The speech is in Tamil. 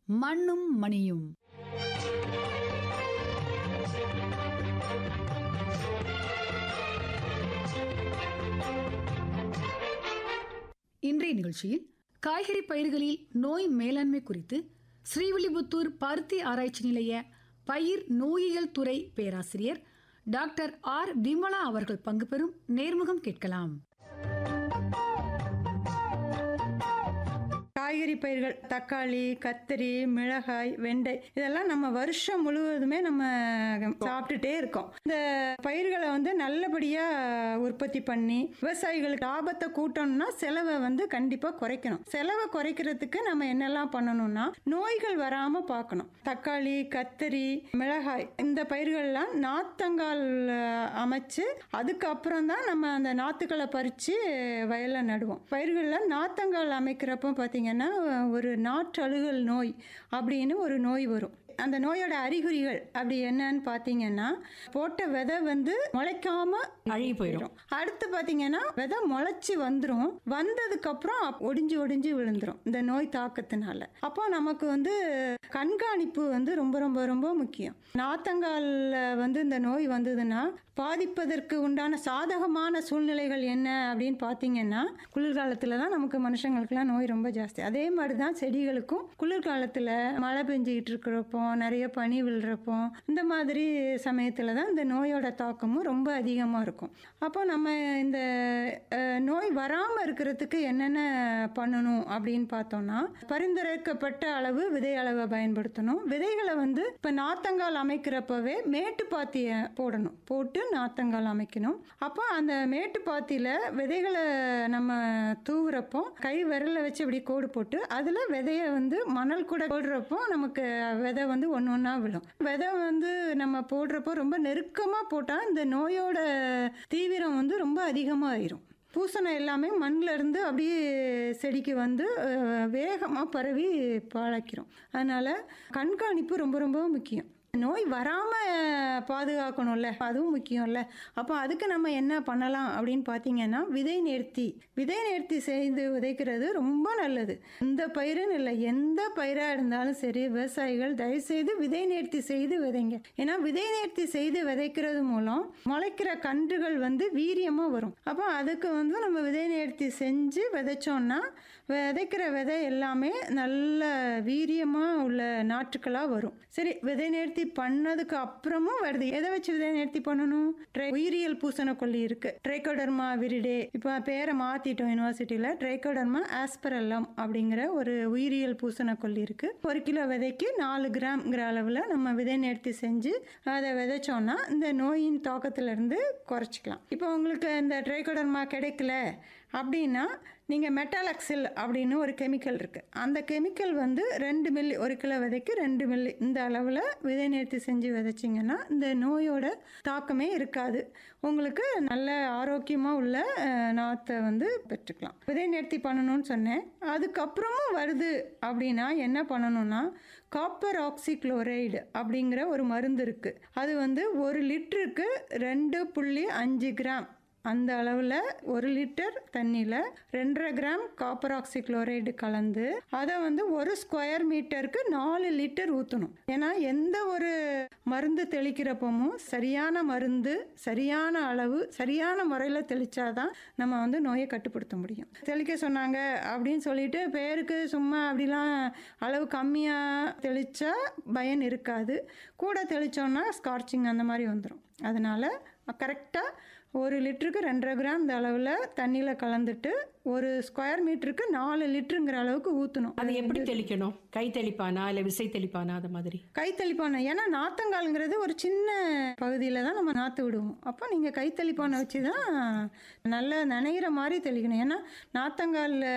மண்ணும் மணியும் இன்றைய நிகழ்ச்சியில் காய்கறி பயிர்களில் நோய் மேலாண்மை குறித்து ஸ்ரீவில்லிபுத்தூர் பருத்தி ஆராய்ச்சி நிலைய பயிர் நோயியல் துறை பேராசிரியர் டாக்டர் ஆர் விமலா அவர்கள் பங்கு பெறும் நேர்முகம் கேட்கலாம் காய்கறி பயிர்கள் தக்காளி கத்திரி மிளகாய் வெண்டை இதெல்லாம் நம்ம வருஷம் முழுவதுமே நம்ம சாப்பிட்டுட்டே இருக்கோம் இந்த பயிர்களை வந்து நல்லபடியா உற்பத்தி பண்ணி விவசாயிகளுக்கு லாபத்தை கூட்டணும்னா செலவை வந்து கண்டிப்பா குறைக்கணும் செலவை குறைக்கிறதுக்கு நம்ம என்னெல்லாம் பண்ணணும்னா நோய்கள் வராம பார்க்கணும் தக்காளி கத்திரி மிளகாய் இந்த பயிர்கள்லாம் நாத்தங்கால் அஹ், அமைச்சு அதுக்கப்புறம் தான் நம்ம அந்த நாத்துக்களை பறித்து வயலில் நடுவோம் பயிர்களில் நாத்தங்கால் அமைக்கிறப்போ பார்த்தீங்கன்னா ஒரு நாற்றழுகல் நோய் அப்படின்னு ஒரு நோய் வரும் அந்த நோயோட அறிகுறிகள் அப்படி என்னன்னு பார்த்தீங்கன்னா போட்ட விதை வந்து முளைக்காம அழுகி போயிடும் அடுத்து பார்த்தீங்கன்னா விதை முளைச்சி வந்துடும் வந்ததுக்கு அப்புறம் ஒடிஞ்சு ஒடிஞ்சு விழுந்துரும் இந்த நோய் தாக்கத்தினால அப்போ நமக்கு வந்து கண்காணிப்பு வந்து ரொம்ப ரொம்ப ரொம்ப முக்கியம் நாத்தங்கால்ல வந்து இந்த நோய் வந்ததுன்னா பாதிப்பதற்கு உண்டான சாதகமான சூழ்நிலைகள் என்ன அப்படின்னு பார்த்தீங்கன்னா குளிர்காலத்தில் தான் நமக்கு மனுஷங்களுக்குலாம் நோய் ரொம்ப ஜாஸ்தி அதே மாதிரி தான் செடிகளுக்கும் குளிர்காலத்தில் மழை பெஞ்சிக்கிட்டு இருக்கிறப்போ நிறைய பனி விழுறப்போ இந்த மாதிரி சமயத்தில் தான் இந்த நோயோட தாக்கமும் ரொம்ப அதிகமாக இருக்கும் அப்போ நம்ம இந்த அஹ், நோய் வராமல் இருக்கிறதுக்கு என்னென்ன பண்ணணும் அப்படின்னு பார்த்தோம்னா பரிந்துரைக்கப்பட்ட அளவு விதை அளவை பயன்படுத்தணும் விதைகளை வந்து இப்போ நாத்தங்கால் அமைக்கிறப்பவே மேட்டுப்பாத்தியை போடணும் போட்டு நாத்தங்கால் அமைக்கணும் அப்போ அந்த மேட்டுப்பாத்தியில் விதைகளை நம்ம தூவுறப்போ கை விரல வச்சு இப்படி கோடு போட்டு அதில் விதையை வந்து மணல் கூட போடுறப்போ நமக்கு விதை வந்து ஒன்று ஒன்றா விழும் விதை வந்து நம்ம போடுறப்போ ரொம்ப நெருக்கமாக போட்டால் இந்த நோயோட தீவிரம் வந்து ரொம்ப அதிகமாக ஆயிரும் பூசணம் எல்லாமே மண்ணில் இருந்து அப்படியே செடிக்கு வந்து வேகமாக பரவி பழக்கிறோம் அதனால் கண்காணிப்பு ரொம்ப ரொம்ப முக்கியம் நோய் வராமல் பாதுகாக்கணும்ல அதுவும் முக்கியம்ல அப்போ அதுக்கு நம்ம என்ன பண்ணலாம் அப்படின்னு பார்த்தீங்கன்னா விதை நேர்த்தி விதை நேர்த்தி செய்து விதைக்கிறது ரொம்ப நல்லது இந்த பயிருன்னு இல்லை எந்த பயிராக இருந்தாலும் சரி விவசாயிகள் தயவுசெய்து விதை நேர்த்தி செய்து விதைங்க ஏன்னா விதை நேர்த்தி செய்து விதைக்கிறது மூலம் முளைக்கிற கன்றுகள் வந்து வீரியமாக வரும் அப்போ அதுக்கு வந்து நம்ம விதை நேர்த்தி செஞ்சு விதைச்சோம்னா விதைக்கிற விதை எல்லாமே நல்ல வீரியமாக உள்ள நாற்றுக்களாக வரும் சரி விதை நேர்த்தி பண்ணதுக்கு அப்புறமும் வருது எதை வச்சு விதை நேர்த்தி பண்ணணும் ட்ரை உயிரியல் பூசணக்கொல்லி இருக்கு ட்ரைகோடர்மா விரிடே இப்போ பேரை மாற்றிட்டோம் யூனிவர்சிட்டியில் ட்ரைகோடர்மா ஆஸ்பரல்லம் அப்படிங்கிற ஒரு உயிரியல் பூசணக்கொல்லி இருக்கு ஒரு கிலோ விதைக்கு நாலு கிராம்ங்கிற அளவில் நம்ம விதை நேர்த்தி செஞ்சு அதை விதைச்சோம்னா இந்த நோயின் தாக்கத்திலிருந்து குறைச்சிக்கலாம் இப்போ உங்களுக்கு இந்த ட்ரைகோடர்மா கிடைக்கல அப்படின்னா நீங்கள் மெட்டாலக்சில் அப்படின்னு ஒரு கெமிக்கல் இருக்குது அந்த கெமிக்கல் வந்து ரெண்டு மில்லி ஒரு கிலோ விதைக்கு ரெண்டு மில்லி இந்த அளவில் விதை நேர்த்தி செஞ்சு விதைச்சிங்கன்னா இந்த நோயோட தாக்கமே இருக்காது உங்களுக்கு நல்ல ஆரோக்கியமாக உள்ள அஹ், நாத்தை வந்து பெற்றுக்கலாம் விதை நேர்த்தி பண்ணணும்னு சொன்னேன் அதுக்கப்புறமும் வருது அப்படின்னா என்ன பண்ணணும்னா காப்பர் ஆக்சிக்ளோரைடு அப்படிங்கிற ஒரு மருந்து இருக்குது அது வந்து ஒரு லிட்டருக்கு ரெண்டு புள்ளி அஞ்சு கிராம் அந்த அளவில் ஒரு லிட்டர் தண்ணியில் ரெண்டரை கிராம் காப்பர் ஆக்சிக்ளோரைடு கலந்து அதை வந்து ஒரு ஸ்கொயர் மீட்டருக்கு நாலு லிட்டர் ஊற்றணும் ஏன்னா எந்த ஒரு மருந்து தெளிக்கிறப்பமும் சரியான மருந்து சரியான அளவு சரியான முறையில் தெளிச்சாதான் நம்ம வந்து நோயை கட்டுப்படுத்த முடியும் தெளிக்க சொன்னாங்க அப்படின்னு சொல்லிட்டு பேருக்கு சும்மா அப்படிலாம் அளவு கம்மியாக தெளித்தா பயன் இருக்காது கூட தெளித்தோன்னா ஸ்கார்ச்சிங் அந்த மாதிரி வந்துடும் அதனால் கரெக்டாக ஒரு லிட்டருக்கு ரெண்டரை கிராம் இந்த அளவில் தண்ணியில் கலந்துட்டு ஒரு ஸ்கொயர் மீட்டருக்கு நாலு லிட்டருங்கிற அளவுக்கு ஊற்றணும் அது எப்படி தெளிக்கணும் கை தெளிப்பானா இல்ல விசை தெளிப்பானா அது மாதிரி கை தெளிப்பானை ஏன்னா நாத்தங்கால்ங்கிறது ஒரு சின்ன பகுதியில் தான் நம்ம நாற்று விடுவோம் அப்போ நீங்கள் கை தெளிப்பானை வச்சு தான் நல்லா நனைகிற மாதிரி தெளிக்கணும் ஏன்னா நாத்தங்கால்